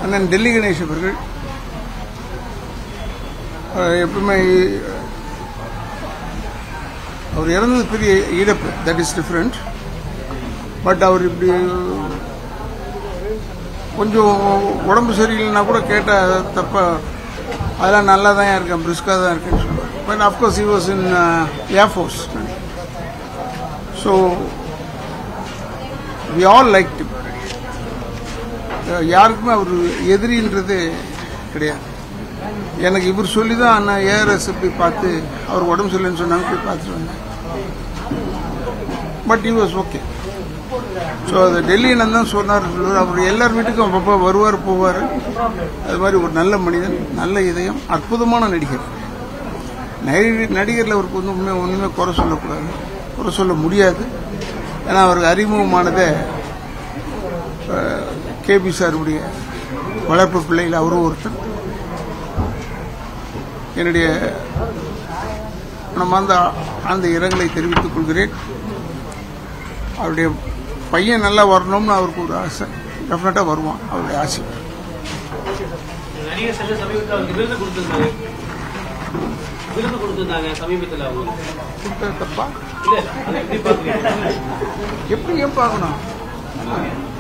அண்ணன் டெல்லி கணேஷ் அவர்கள் அஹ், எப்பவுமே அவர் இறந்தது பெரிய இழப்பு தட் இஸ் டிஃப்ரெண்ட் பட் அவர் இப்படி கொஞ்சம் உடம்பு சரியில்லைன்னா கூட கேட்டால் தப்பா அதெல்லாம் நல்லா தான் இருக்கேன் பிரிஸ்காக தான் இருக்கேன்னு சொல்லுவார் but of course he was in air force so we all like யாருக்குமே அவர் எதிரின்றது கிடையாது எனக்கு இவர் சொல்லி தான் அண்ணா ஏஆர்எஸ் போய் பார்த்து அவர் உடம்பு சரியில்லைன்னு சொன்னாங்க போய் பார்த்துட்டு வந்தேன் but he was okay so அது டெல்லி தான் சொன்னார் சொல்லுவார் அவர் எல்லார் வீட்டுக்கும் அப்பப்போ வருவார் போவார் அது மாதிரி ஒரு நல்ல மனிதன் நல்ல இதயம் அற்புதமான நடிகர் நடி- நடிகர்ல அவருக்கு வந்து உண்மை ஒன்றுமே குறை சொல்லக்கூடாது குறை சொல்ல முடியாது ஏன்னா அவருக்கு அறிமுகமானதே கேபி சாருடைய வளர்ப்பு பிள்ளைகள் அவரும் ஒருத்தர் என்னுடைய நம்ம அந்த அந்த இரங்கலை தெரிவித்துக் கொள்கிறேன் அவருடைய பையன் நல்லா வரணும்னு அவருக்கு ஒரு ஆசை டெஃபினட்டாக வருவான் அவருடைய ஆசை நடிகர் செல்ல சமீபத்தில் அவருக்கு விருது கொடுத்திருந்தாங்க விருது கொடுத்திருந்தாங்க சமீபத்தில் அவங்க கொடுத்தது தப்பா இல்ல அதை எப்படி பாக்குறீங்க எப்படி ஏன் பார்க்கணும்